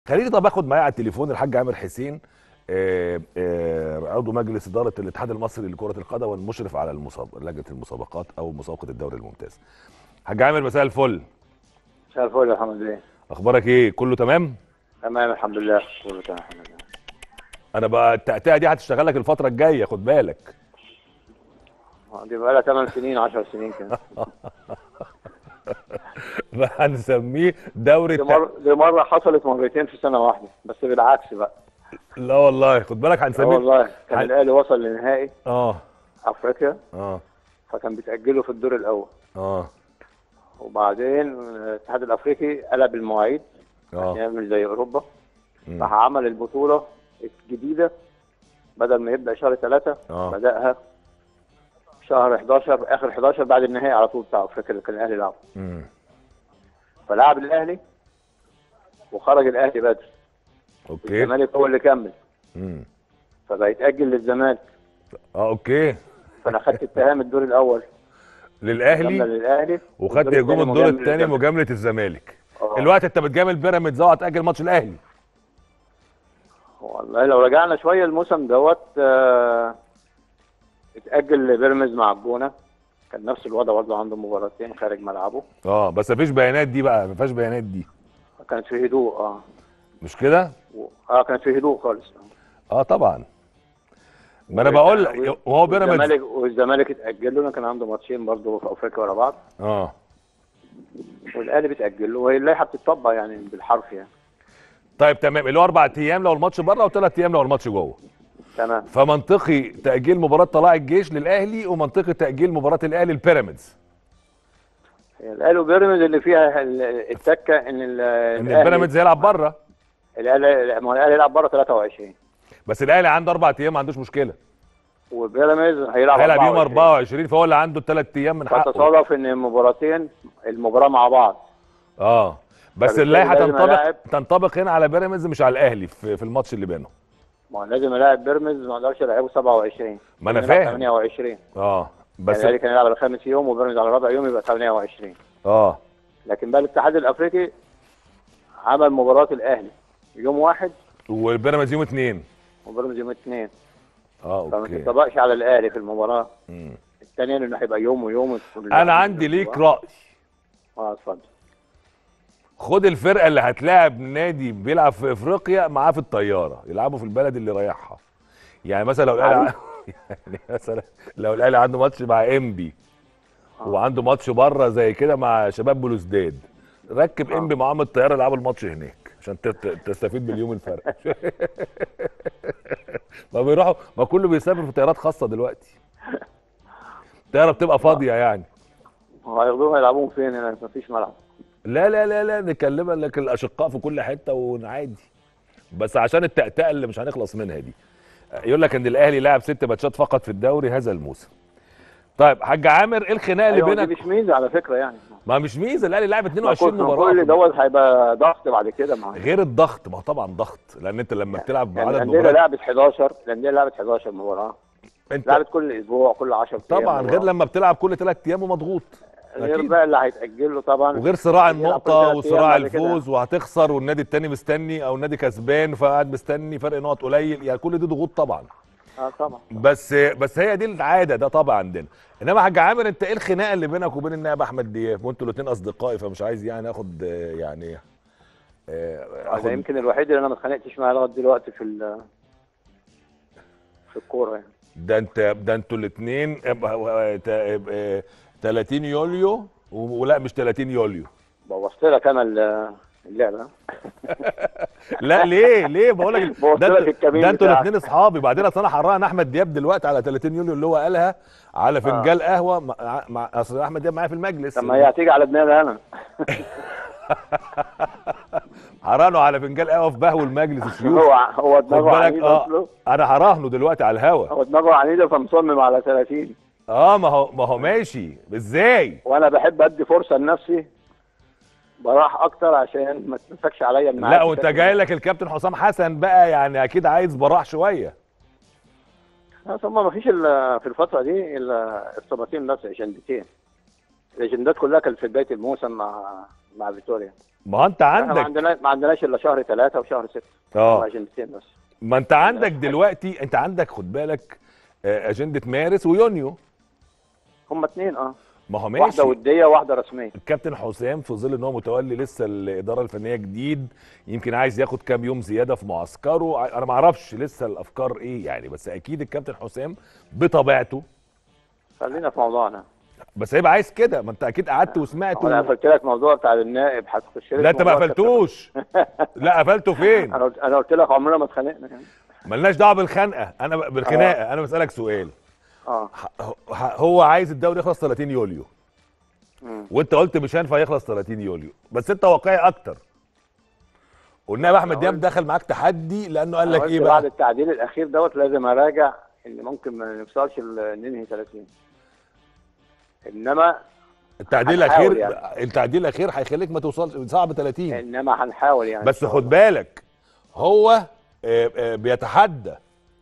خليني طب اخد معايا على التليفون الحاج عامر حسين آه، آه، عضو مجلس اداره الاتحاد المصري لكره القدم والمشرف على المساب... لجنه المسابقات او مسابقه الدوري الممتاز. حاج عامر مساء الفل مساء الفل يا محمد بيه اخبارك ايه كله تمام تمام الحمد لله كله تمام الحمد لله انا بقى التأتأة دي هتشتغل لك الفتره الجايه خد بالك آه، دي بقى لها 8 سنين 10 سنين كده هنسميه دوري دي الت... مرة دي مرة حصلت مرتين في سنة واحدة بس بالعكس بقى لا والله خد بالك آه هنسميه والله كان عن- الاهلي وصل لنهائي اه افريقيا اه فكان بيتأجلوا في الدور الاول اه وبعدين الاتحاد الافريقي قلب المواعيد عشان اه يعمل زي اوروبا مم. راح عمل البطولة الجديدة بدل ما يبدأ شهر ثلاثة آه. بدأها شهر 11 اخر 11 بعد النهائي على طول بتاع افريقيا اللي كان الاهلي لعبه مم. فلعب الاهلي وخرج الاهلي بدري اوكي الزمالك هو اللي كمل مم. فبقى يتاجل للزمالك اه اوكي فانا خدت اتهام الدور الاول كمل للاهلي للاهلي وخدت والدور هجوم التاني الدور مجامل الثاني للزمالك. مجامله الزمالك آه. الوقت انت بتجامل بيراميدز اهو هتاجل ماتش الاهلي والله لو رجعنا شويه الموسم دوت آه، اتاجل لبيراميدز مع الجونه كان نفس الوضع برضه عنده مباراتين خارج ملعبه اه بس مفيش بيانات دي بقى ما فيهاش بيانات دي كانت في هدوء اه مش كده و- اه كانت في هدوء خالص اه طبعا ما انا بقول لك وال- وهو بيراميدز والزمالك والزمالك اتاجل له كان عنده ماتشين برضه في افريقيا ورا بعض اه والاهلي بيتاجل له وهي اللائحه بتطبق يعني بالحرف يعني طيب تمام اللي هو اربع ايام لو الماتش بره وثلاث ايام لو الماتش جوه تمام فمنطقي تاجيل مباراه طلائع الجيش للاهلي ومنطقي تاجيل مباراه الاهلي لبيراميدز هي الاهلي وبيراميدز اللي فيها ال- التكه ان ال- ان الأهلي- بيراميدز هيلعب بره الاهلي ما هو الاهلي يلعب بره 23 بس الاهلي عنده اربع ايام ما عندوش مشكله وبيراميدز هيلعب هيلعب يوم 24 24 فهو اللي عنده الثلاث ايام من حقه فتصادف ان المباراتين المباراه مع بعض اه بس فبالتالي اللائحه لازم تنطبق ألاعب- تنطبق هنا على بيراميدز مش على الاهلي في, في الماتش اللي بينهم ما هو لازم الاعب بيراميدز ما اقدرش العبه 27 ما أنا لازم يلعب فاهم. 28 اه بس بس الاهلي كان يلعب على خامس يوم وبيراميدز على رابع يوم يبقى 28 اه لكن بقى الاتحاد الافريقي عمل مباراه الاهلي يوم واحد والبيراميدز يوم اثنين وبيراميدز يوم اثنين اه فما اوكي تطبقش على الاهلي في المباراه مم. الثانيه لانه هيبقى يوم ويوم انا عندي ليك راي اه اتفضل خد الفرقه اللي هتلاعب نادي بيلعب في افريقيا معاه في الطياره يلعبوا في البلد اللي رايحها يعني مثلا لو الاهلي ع- يعني مثلا لو الاهلي عنده ماتش مع انبي وعنده ماتش بره زي كده مع شباب بلوزداد ركب آه. انبي معاهم الطياره يلعبوا الماتش هناك عشان تت- تستفيد باليوم الفرق ما بيروحوا ما كله بيسافر في طيارات خاصه دلوقتي الطياره بتبقى فاضيه يعني هو هياخدوهم هيلعبوهم فين هنا مفيش ملعب لا لا لا لا نكلمها لك الاشقاء في كل حته ونعادي بس عشان التأتأة اللي مش هنخلص منها دي يقول لك ان الاهلي لعب ست ماتشات فقط في الدوري هذا الموسم طيب حاج عامر ايه الخناقه اللي أيوة دي بينك مش ميزه على فكره يعني ما مش ميزه الاهلي لعب ما 22 كل- مباراه كل دوت هيبقى ضغط بعد كده مع غير الضغط ما هو طبعا ضغط لان انت لما بتلعب يعني بعدد الانديه مباريات لعبت 11 الانديه لعبت 11 مباراه انت لعبت كل اسبوع كل 10 ايام طبعا غير مباراة. لما بتلعب كل ثلاث ايام ومضغوط غير أكيد. بقى اللي هيتاجل له طبعا وغير صراع يلعب كل النقطة ثلاث أيام وصراع بعد كده. الفوز وهتخسر والنادي التاني مستني او النادي كسبان فقاعد مستني فرق نقط قليل يعني كل دي ضغوط طبعا اه طبعا بس بس هي دي العاده ده طبعا عندنا انما يا حاج عامر انت ايه الخناقه اللي بينك وبين النائب احمد دياب وانتوا الاثنين اصدقائي فمش عايز يعني اخد آه، يعني آه، انا اخد يمكن الوحيد اللي انا ما اتخانقتش معاه لغايه دلوقتي في ال- في الكوره يعني ده انت ده انتوا الاثنين 30 يوليو و- ولا مش 30 يوليو بوظت لك انا ال- اللعبه لا ليه ليه بقول لك بوظت ده لك انتوا الكمين ده انتوا بتاعك. الاثنين اصحابي بعدين اصل انا حران احمد دياب دلوقتي على 30 يوليو اللي هو قالها على فنجان قهوه مع, مع اصل احمد دياب معايا في المجلس طب ما هي هتيجي على دماغي انا حرانه على فنجان قهوه في بهو المجلس الشيوخ هو هو خد دماغه بالك عنيده اه اصله انا هراهنه دلوقتي على الهوا هو دماغه عنيده فمصمم على 30 اه ما هو ما هو ماشي ازاي وانا بحب ادي فرصه لنفسي براح اكتر عشان ما تنفكش عليا الميعاد لا وانت جاي لك الكابتن حسام حسن بقى يعني اكيد عايز براح شويه ثم ما فيش الا في الفتره دي الا اصابتين بس اجندتين الاجندات كلها كانت في بدايه الموسم مع مع فيتوريا ما هو انت احنا ما عندك عندناش ما عندناش الا شهر ثلاثة وشهر ستة اه اجندتين بس ما انت عندك دلوقتي انت عندك خد بالك آه، اجنده مارس ويونيو هم اثنين اه ما هو واحدة ماشي ودية وواحدة رسمية الكابتن حسام في ظل ان هو متولي لسه الاداره الفنيه جديد يمكن عايز ياخد كام يوم زياده في معسكره ع- انا ما اعرفش لسه الافكار ايه يعني بس اكيد الكابتن حسام بطبيعته خلينا في موضوعنا بس هيبقى عايز كده ما انت اكيد قعدت وسمعت انا و... قفلت لك موضوع بتاع النائب هتخش لي لا في انت ما موضوع قفلتوش لا قفلته فين انا قلت انا قلت لك عمرنا ما اتخانقنا يعني ملناش دعوه بالخنقه انا ب- بالخناقه انا بسالك سؤال اه ح- ح- هو عايز الدوري يخلص 30 يوليو مم. وانت قلت مش هينفع يخلص 30 يوليو بس انت واقعي اكتر قلنا بقى احمد دياب دخل معاك تحدي لانه قال أنا لك قلت ايه بعد بقى التعديل الاخير دوت لازم اراجع ان ممكن ما نوصلش ل- ننهي 30 انما التعديل هنحاول الاخير يعني. التعديل الاخير هيخليك ما توصلش صعب 30 انما هنحاول يعني بس خد بالك هو آه، آه، بيتحدى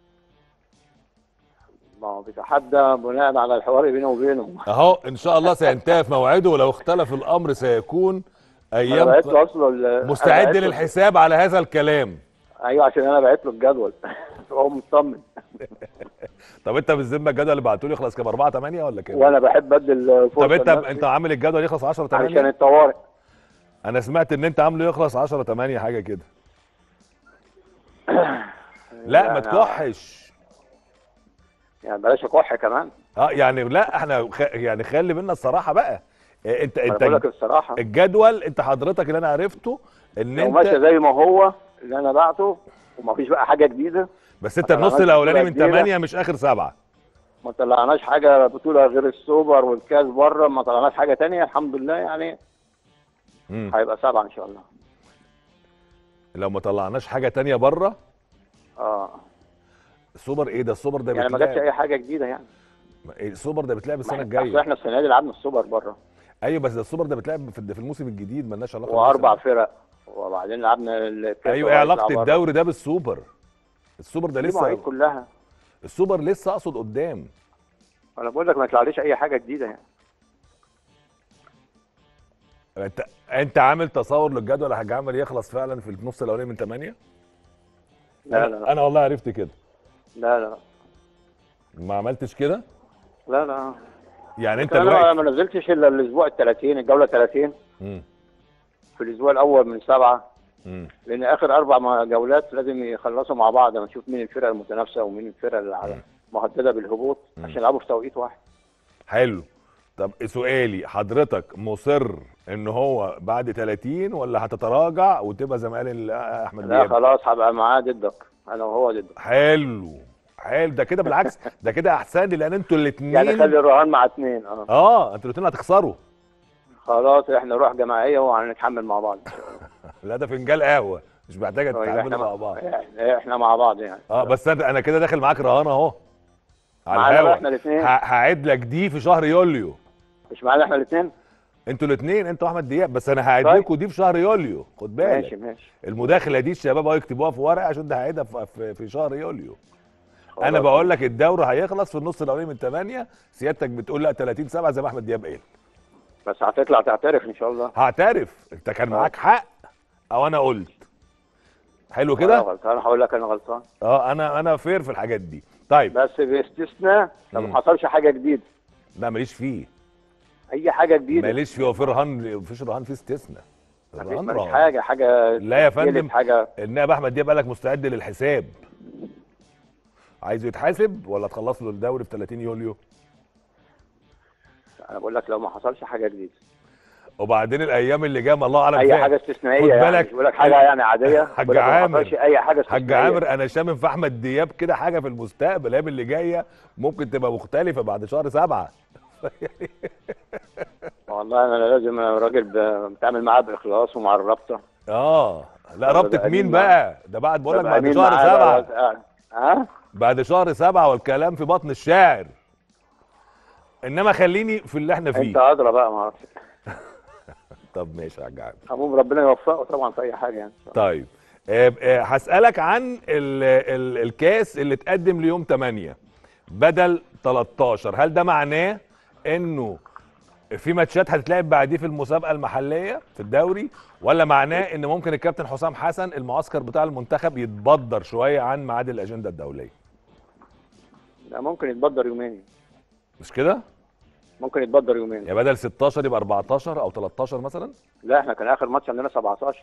ما هو بيتحدى بناء على الحوار بينه وبينه اهو ان شاء الله سينتهي في موعده ولو اختلف الامر سيكون انا ايام بعت له اصلا ال- أنا مستعد بعت له- للحساب على هذا الكلام ايوه عشان انا بعت له الجدول هو مطمن طب انت بالذمه الجدول اللي بعته لي يخلص كام 4 8 ولا كام وانا بحب ادي الفرصه طب انت لنفسي انت عامل الجدول يخلص 10 عشان 8 الطوارئ انا سمعت ان انت عامله يخلص 10 8 حاجه كده لا ما يعني- تكحش يعني بلاش اكح كمان اه يعني لا احنا خ... يعني خلي منا الصراحه بقى اه انت انا بقول لك انت الصراحه الجدول انت حضرتك اللي انا عرفته ان لو ماشي انت زي ما هو اللي انا بعته ومفيش بقى حاجه جديده بس انت ما النص طلعناش الاولاني من بطولة كبيرة. 8 مش اخر سبعه ما طلعناش حاجه بطوله غير السوبر والكاس بره ما طلعناش حاجه تانية الحمد لله يعني مم. هيبقى سبعه ان شاء الله لو ما طلعناش حاجه تانية بره اه السوبر ايه ده السوبر ده يعني ما جاتش بيتلعب اي حاجه جديده يعني إيه السوبر ده بيتلعب السنه أصل الجايه احنا السنه دي لعبنا السوبر بره ايوه بس ده السوبر ده بيتلعب في في الموسم الجديد مالناش علاقه واربع بالموسم. فرق وبعدين لعبنا الكاس ايوه ايه وهيطلع علاقه بره. الدوري ده بالسوبر السوبر ده دي مواعيد لسه كلها السوبر لسه اقصد قدام انا بقول لك ما يطلعليش اي حاجه جديده يعني انت انت عامل تصور للجدول يا حاج عمل يخلص فعلا في النص الاولاني من 8 لا انا, لا لا أنا والله عرفت كده لا لا ما عملتش كده لا لا يعني انت انا دلوقتي ما نزلتش الا الاسبوع ال 30 الجوله 30 مم. في الاسبوع الاول من سبعه مم. لان اخر اربع ما- جولات لازم يخلصوا مع بعض اما نشوف مين الفرق المتنافسه ومين الفرق اللي على مهدده بالهبوط مم. عشان يلعبوا في توقيت واحد حلو طب سؤالي حضرتك مصر ان هو بعد 30 ولا هتتراجع وتبقى زي ما قال ال- احمد لا دياب خلاص هبقى معاه ضدك انا وهو ضدك حلو حلو ده كده بالعكس ده كده احسن لي لان انتوا الاثنين يعني خلي الرهان مع اثنين اه اه انتوا الاثنين هتخسروا خلاص احنا نروح جماعيه وهنتحمل مع بعض ان شاء الله لا ده فنجان قهوه مش محتاجه طيب، تتعاملوا احنا مع بعض احنا, احنا مع بعض يعني اه بس انا انا كده داخل معاك رهان اهو على معانا بقى الهوا احنا الاثنين ه- هعيد لك دي في شهر يوليو مش معانا احنا الاثنين انتوا الاثنين انتوا احمد دياب بس انا هعيد طيب. لكم دي في شهر يوليو خد بالك ماشي ماشي المداخله دي الشباب اهو يكتبوها في ورقه عشان ده هعيدها في, في, في شهر يوليو انا خلاص. بقول لك الدوري هيخلص في النص الاولاني من 8 سيادتك بتقول لا 30 7 زي ما احمد دياب قال بس هتطلع تعترف ان شاء الله هعترف انت كان معاك حق او انا قلت حلو انا كده غلطان هقول لك انا غلطان اه انا انا فير في الحاجات دي طيب بس باستثناء لو مم. ما حصلش حاجه جديده لا ماليش فيه اي حاجه جديده ماليش فيه هو في رهان مفيش رهان فيه استثناء مفيش الرهان مفيش رهان. حاجه حاجه لا يا تتكلم، فندم. حاجه النائب احمد دياب قال لك مستعد للحساب عايزه يتحاسب ولا تخلص له الدوري في 30 يوليو انا بقول لك لو ما حصلش حاجه جديده وبعدين الايام اللي جايه ما الله اعلم اي فيها. حاجه استثنائيه خد يعني بالك- مش بقول لك حاجه يعني عاديه حاج بقول لك لو ما عامر. حصلش اي حاجه حاج استثنائية. عامر انا شامم في احمد دياب كده حاجه في المستقبل الايام اللي جايه ممكن تبقى مختلفه بعد شهر سبعة والله انا لازم أنا راجل ب- بتعامل معاه باخلاص ومع الرابطه اه لا أنا ربطة ببقى مين أمين بقى ده بعد بقول لك ببقى بعد أمين شهر معاه بقى سبعة وأبقى- ها بعد شهر سبعة والكلام في بطن الشاعر انما خليني في اللي احنا انت فيه ادرى بقى ما اعرفش طب ماشي يا حاج عامر عموم ربنا يوفقه طبعا في اي حاجه يعني طيب آه، آه، هسألك عن ال ال الكاس اللي اتقدم ليوم 8 بدل 13 هل ده معناه انه في ماتشات هتتلعب بعديه في المسابقه المحليه في الدوري ولا معناه ان ممكن الكابتن حسام حسن المعسكر بتاع المنتخب يتبدر شويه عن ميعاد الاجنده الدوليه لا ممكن يتبدر يومين مش كده ممكن يتبدر يومين يا بدل 16 يبقى 14 او 13 مثلا لا احنا كان اخر ماتش عندنا 17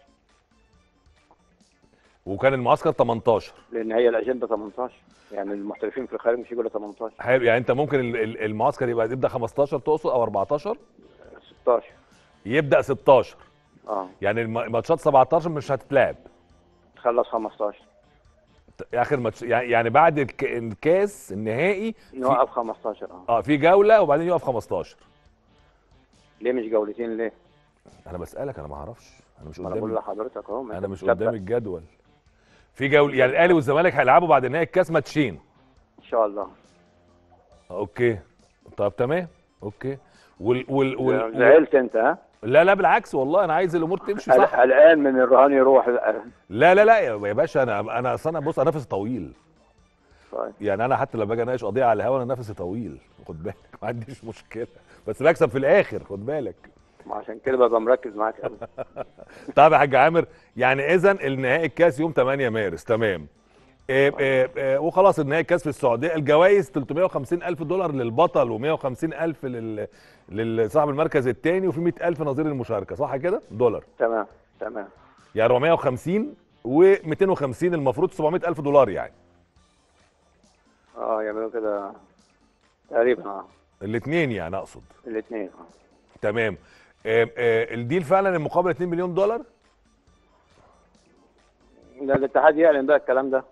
وكان المعسكر 18 لان هي الاجنده 18 يعني المحترفين في الخارج مش يجوا 18 حلو يعني انت ممكن ال- ال- المعسكر يبقى يبدا 15 تقصد او 14 16 يبدا 16 اه يعني الم- ماتشات 17 مش هتتلعب تخلص 15 اخر ماتش يعني يعني بعد الك- الكاس النهائي في نوقف 15 اه اه في جوله وبعدين يقف 15 ليه مش جولتين ليه؟ انا بسالك انا ما اعرفش انا مش ما انا بقول قدامي لحضرتك اهو ما انا أنت مش بتتابع. قدامي الجدول في جوله يعني الاهلي والزمالك هيلعبوا بعد نهائي الكاس ماتشين ان شاء الله اوكي طب تمام اوكي وال وال وال, وال... زعلت انت ها؟ لا لا بالعكس والله انا عايز الامور تمشي قل- صح قلقان من الرهان يروح لا لا لا يا يا باشا انا انا اصل انا بص انا نفسي طويل طيب يعني انا حتى لما باجي اناقش قضيه على الهوا انا نفسي طويل خد بالك ما عنديش مشكله بس بكسب في الاخر خد بالك ما عشان كده ببقى مركز معاك قوي طب يا حاج عامر يعني اذا النهائي الكاس يوم 8 مارس تمام إيه إيه إيه وخلاص النهائي الكاس في السعوديه الجوائز 350 الف دولار للبطل و150 الف لل لصاحب المركز الثاني وفي 100 الف نظير المشاركه صح كده دولار تمام تمام يعني 450 و250 المفروض 700 الف دولار يعني اه يعملوا كده تقريبا اه الاثنين يعني اقصد الاثنين اه تمام إيه إيه الديل فعلا المقابل 2 مليون دولار ده الاتحاد يعلن بقى الكلام ده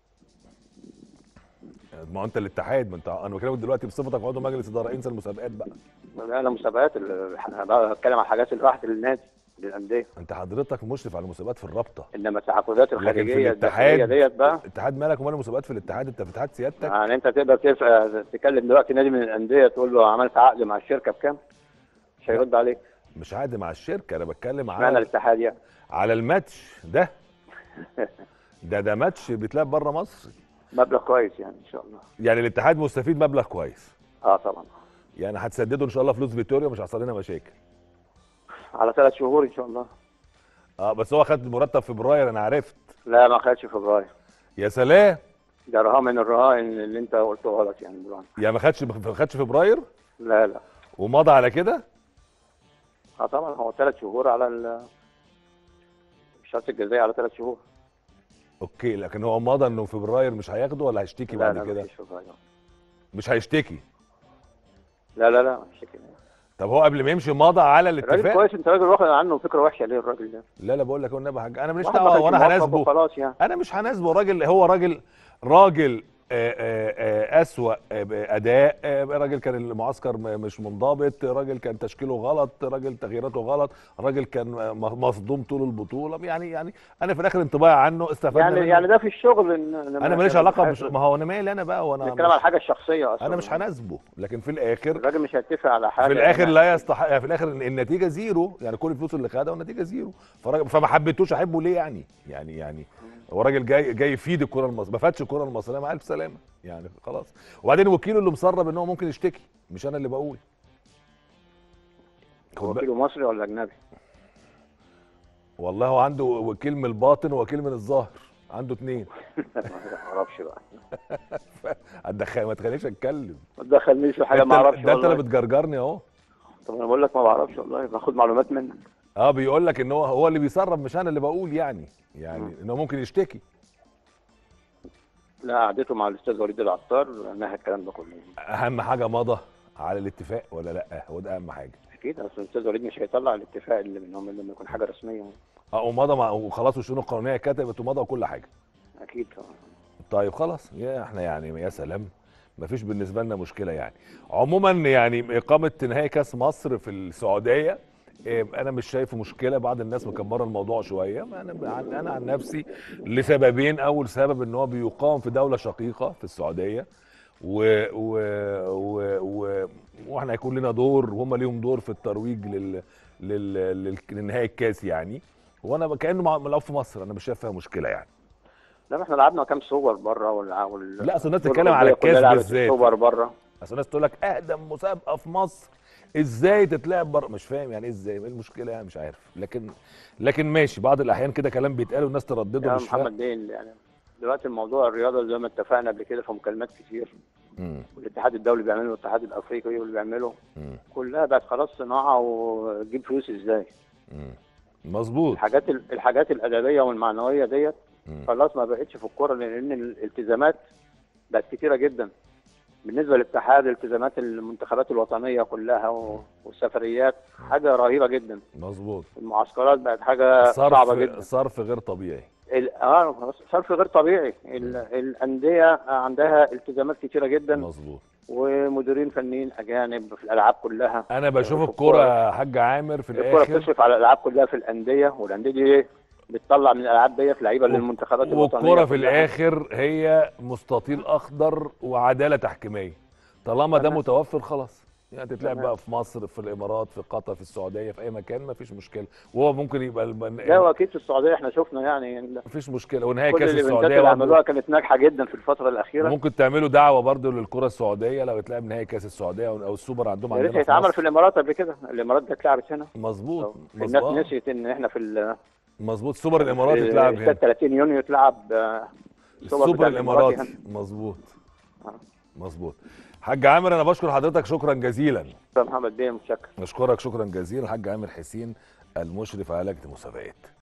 ما هو انت الاتحاد ما انت انا بكلمك دلوقتي بصفتك عضو مجلس اداره انسى المسابقات بقى لا انا مسابقات ال- انا بقى بتكلم على الحاجات اللي راحت للنادي للانديه انت حضرتك مشرف على المسابقات في الرابطه انما التعاقدات لكن في الخارجيه الداخليه الاتحاد ديت بقى الاتحاد مالك ومال المسابقات في الاتحاد انت في اتحاد سيادتك يعني انت تقدر تف- تكلم دلوقتي نادي من الانديه تقول له عملت عقد مع الشركه بكام؟ مش هيرد عليك مش عادي مع الشركه انا بتكلم معنى على الاتحاد يعني على الماتش ده ده ده ماتش بيتلعب بره مصر مبلغ كويس يعني ان شاء الله يعني الاتحاد مستفيد مبلغ كويس اه طبعا يعني هتسددوا ان شاء الله فلوس فيتوريا مش هيحصل لنا مشاكل على ثلاث شهور ان شاء الله اه بس هو خد مرتب فبراير انا عرفت لا ما خدش فبراير يا سلام ده رهان من الرهائن اللي انت قلته غلط يعني دلوقتي يا ما خدش ما خدش فبراير لا لا ومضى على كده اه طبعا هو ثلاث شهور على ال الشرط الجزائي على ثلاث شهور اوكي لكن هو مضى انه فبراير مش هياخده ولا هيشتكي لا بعد لا كده مفيش فبراير مش هيشتكي لا لا لا مش كده طب هو قبل ما يمشي مضى على الراجل الاتفاق كويس انت راجل واخد عنه فكره وحشه ليه الراجل ده؟ لا لا بقول لك والنبي حاجه انا ماليش واحد دعوه واخد وانا موظف هناسبه وخلاص يعني انا مش هناسبه راجل هو راجل راجل آه، آه، آه، اسوأ آه، اداء آه، راجل كان المعسكر م- مش منضبط راجل كان تشكيله غلط راجل تغييراته غلط راجل كان آه، مصدوم طول البطوله يعني يعني انا في الاخر انطباعي عنه استفدنا يعني منه. يعني ده في الشغل ان انا ماليش علاقه بش... ما هو انا مالي انا بقى وانا بنتكلم على مش... الحاجه الشخصيه اصلا انا مش هناسبه لكن في الاخر الراجل مش هيتفق على حاجه في الاخر يعني لا يستحق في الاخر النتيجه زيرو يعني كل الفلوس اللي خدها والنتيجه زيرو فراجل فما حبيتوش احبه ليه يعني يعني يعني هو راجل جاي جاي يفيد الكره المصريه ما فادش الكره المصريه مع الف سلامه يعني خلاص وبعدين وكيله اللي مسرب ان هو ممكن يشتكي مش انا اللي بقول هو خد بالك وكيله مصري ولا اجنبي؟ والله هو عنده وكيل من الباطن ووكيل من الظاهر عنده اتنين ما اعرفش بقى هتدخل ما تخلينيش اتكلم ما تدخلنيش في حاجه انت- ما اعرفش ده انت اللي والله بتجرجرني اهو طب انا بقول لك ما بعرفش والله باخد معلومات منك اه بيقول لك ان هو هو اللي بيسرب مش انا اللي بقول يعني يعني انه ممكن يشتكي لا قعدته مع الاستاذ وليد العطار نهى الكلام ده كله اهم حاجه مضى على الاتفاق ولا لا هو ده اهم حاجه اكيد اصل الاستاذ وليد مش هيطلع الاتفاق اللي منهم الا لما يكون حاجه رسميه اه ومضى مع وخلاص والشؤون القانونيه كتبت ومضى وكل حاجه اكيد طيب خلاص يا احنا يعني يا سلام مفيش بالنسبه لنا مشكله يعني عموما يعني اقامه نهائي كاس مصر في السعوديه إيه، انا مش شايفه مشكله بعض الناس مكبره الموضوع شويه ما انا عن انا عن نفسي لسببين اول سبب ان هو بيقام في دوله شقيقه في السعوديه و و و و واحنا هيكون لنا دور وهم ليهم دور في الترويج لل لل لل- للنهائي الكاس يعني وانا كانه مع- ملعوب في مصر انا مش شايف فيها مشكله يعني لا ما احنا لعبنا كام صور بره وال وال لا، أصل الناس الدول بتتكلم على الأوروبية كلها الكاس لعبت بالذات. صور بره اصل الناس تقول لك اقدم مسابقه في مصر ازاي تتلعب بره مش فاهم يعني ايه ازاي ايه المشكله يعني مش عارف لكن لكن ماشي بعض الاحيان كده كلام بيتقال والناس تردده يا مش فاهم محمد بيه يعني دلوقتي الموضوع الرياضه زي ما اتفقنا قبل كده في مكالمات كتير مم. والاتحاد الدولي بيعمله والاتحاد الافريقي اللي بيعمله مم. كلها بقت خلاص صناعه وتجيب فلوس ازاي مم. مظبوط الحاجات ال- الحاجات الادبيه والمعنويه ديت مم. خلاص ما بقتش في الكوره لان الالتزامات بقت كتيره جدا بالنسبه للاتحاد التزامات المنتخبات الوطنيه كلها و- والسفريات حاجه رهيبه جدا مظبوط المعسكرات بقت حاجه صعبه صرف جدا صرف غير طبيعي ال- اه صرف غير طبيعي ال- الانديه عندها التزامات كتيره جدا مظبوط ومديرين فنيين اجانب في الالعاب كلها انا بشوف في الكوره الكورة. يا حاج عامر في الكره الاخر بتصرف على الالعاب كلها في الانديه والانديه دي بتطلع من الالعاب ديت لعيبه للمنتخبات الوطنيه والكرة في كلها. الاخر هي مستطيل اخضر وعداله تحكيميه طالما ده تمام. متوفر خلاص يعني تتلعب تمام. بقى في مصر في الامارات في قطر في السعوديه في اي مكان ما فيش مشكله وهو ممكن يبقى الم... لا واكيد في السعوديه احنا شفنا يعني ال- ما فيش مشكله ونهائي كل كاس الايفنتات السعوديه اللي برضه عملوها كانت ناجحه جدا في الفتره الاخيره ممكن تعملوا دعوه برضه للكره السعوديه لو اتلعب نهائي كاس السعوديه او أو السوبر عندهم يا ريت عندنا في يتعمل في مصر الامارات قبل كده الامارات دي اتلعبت هنا مظبوط الناس مظبوط نسيت ان احنا في ال- مظبوط سوبر الامارات في يتلعب استاد هنا 30 يونيو اتلعب آه، السوبر السوبر بتاع الإماراتي الاماراتي مظبوط آه. مظبوط حاج عامر انا بشكر حضرتك شكرا جزيلا هنا محمد بيه متشكر نشكرك شكرا جزيلا الحاج عامر حسين المشرف على لجنه المسابقات